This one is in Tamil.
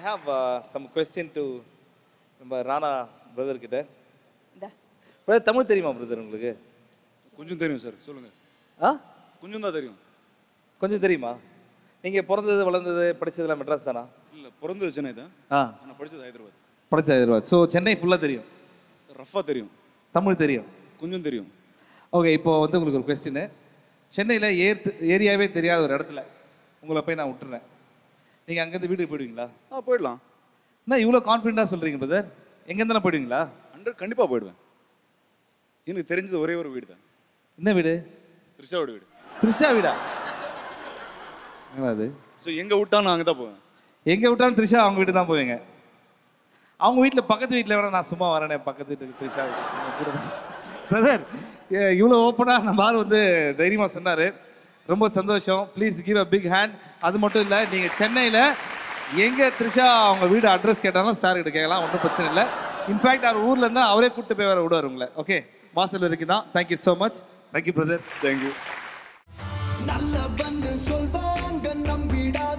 ஹாவ் சம் கொஸ்டின் டு நம்ம ராணா பிரதர் கிட்ட இந்தா. பிரதர் தமிழ் தெரியுமா பிரதர் உங்களுக்கு கொஞ்சம் தெரியும் சார் சொல்லுங்க ஆ கொஞ்சம் தான் தெரியும் கொஞ்சம் தெரியுமா நீங்கள் பிறந்தது வளர்ந்தது படிச்சதெல்லாம் மெட்ராஸ் தானா இல்லை பிறந்தது சென்னை தான் ஆ ஆனால் படிச்சது ஹைதராபாத் படிச்ச ஹைதராபாத் ஸோ சென்னை ஃபுல்லாக தெரியும் ரஃபாக தெரியும் தமிழ் தெரியும் கொஞ்சம் தெரியும் ஓகே இப்போ வந்து உங்களுக்கு ஒரு கொஸ்டின் சென்னையில் ஏர் ஏரியாவே தெரியாத ஒரு இடத்துல உங்களை போய் நான் விட்டுறேன் நீங்கள் அங்கேருந்து வீட்டுக்கு போயிடுவீங்களா ஆ போயிடலாம் என்ன இவ்வளோ கான்ஃபிடென்ட்டாக சொல்கிறீங்க பிரதர் எங்கேருந்தாலும் போயிடுவீங்களா ஹண்ட்ரட் கண்டிப்பாக போயிடுவேன் எனக்கு தெரிஞ்சது ஒரே ஒரு வீடு தான் என்ன வீடு த்ரிஷாவோட வீடு த்ரிஷா வீடா என்னடா அது ஸோ எங்கே விட்டா நான் அங்கே தான் போவேன் எங்கே விட்டாலும் த்ரிஷா அவங்க வீட்டு தான் போவீங்க அவங்க வீட்டில் பக்கத்து வீட்டில் வேணா நான் சும்மா வரேனே பக்கத்து வீட்டுக்கு த்ரிஷா வீட்டுக்கு சும்மா கூட பிரதர் இவ்வளோ ஓப்பனாக நம்ம ஆள் வந்து தைரியமாக சொன்னார் ரொம்ப சந்தோஷம் please give a big hand அது மட்டும் இல்லை நீங்கள் சென்னையில் எங்கே த்ரிஷா அவங்க வீடு அட்ரஸ் கேட்டாலும் சார் கிட்ட கேட்கலாம் ஒன்றும் பிரச்சனை இல்லை இன்ஃபேக்ட் அவர் ஊரில் இருந்தால் அவரே கூப்பிட்டு போய் வர விடுவார் உங்களை ஓகே வாசல் வரைக்கும் தான் thank you so much thank you brother thank you நல்லவன்னு சொல்வாங்க நம்பிடாத